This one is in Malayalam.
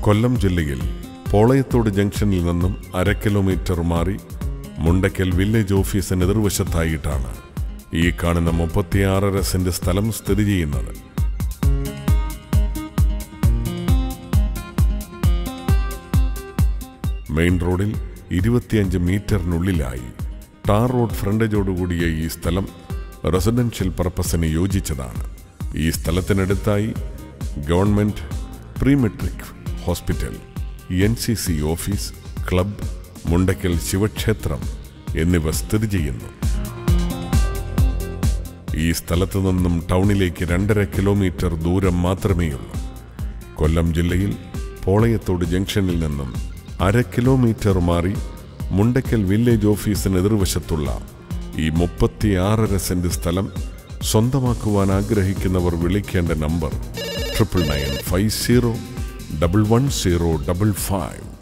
കൊല്ലം ജില്ലയിൽ പോളയത്തോട് ജംഗ്ഷനിൽ നിന്നും അര കിലോമീറ്റർ മാറി മുണ്ടക്കൽ വില്ലേജ് ഓഫീസിന് എതിർവശത്തായിട്ടാണ് ഈ കാണുന്ന മുപ്പത്തിയാറര സെന്റ് സ്ഥലം സ്ഥിതി ചെയ്യുന്നത് മെയിൻ റോഡിൽ ഇരുപത്തിയഞ്ച് മീറ്ററിനുള്ളിലായി ടാർ റോഡ് ഫ്രണ്ടേജോടുകൂടിയ ഈ സ്ഥലം റെസിഡൻഷ്യൽ പർപ്പസിന് യോജിച്ചതാണ് ഈ സ്ഥലത്തിനടുത്തായി government pre matric hospital N C C office club Mundakkal ശിവക്ഷേത്രം എന്നിവ സ്ഥിതി ചെയ്യുന്നു ഈ സ്ഥലത്തു നിന്നും ടൗണിലേക്ക് രണ്ടര കിലോമീറ്റർ ദൂരം മാത്രമേയുള്ളൂ കൊല്ലം ജില്ലയിൽ പോളയത്തോട് ജംഗ്ഷനിൽ നിന്നും അര കിലോമീറ്റർ മാറി മുണ്ടക്കൽ വില്ലേജ് ഓഫീസിന് എതിർവശത്തുള്ള ഈ മുപ്പത്തിയാറര സെന്റ് സ്ഥലം സ്വന്തമാക്കുവാൻ ആഗ്രഹിക്കുന്നവർ വിളിക്കേണ്ട number triple nine five zero double one zero double five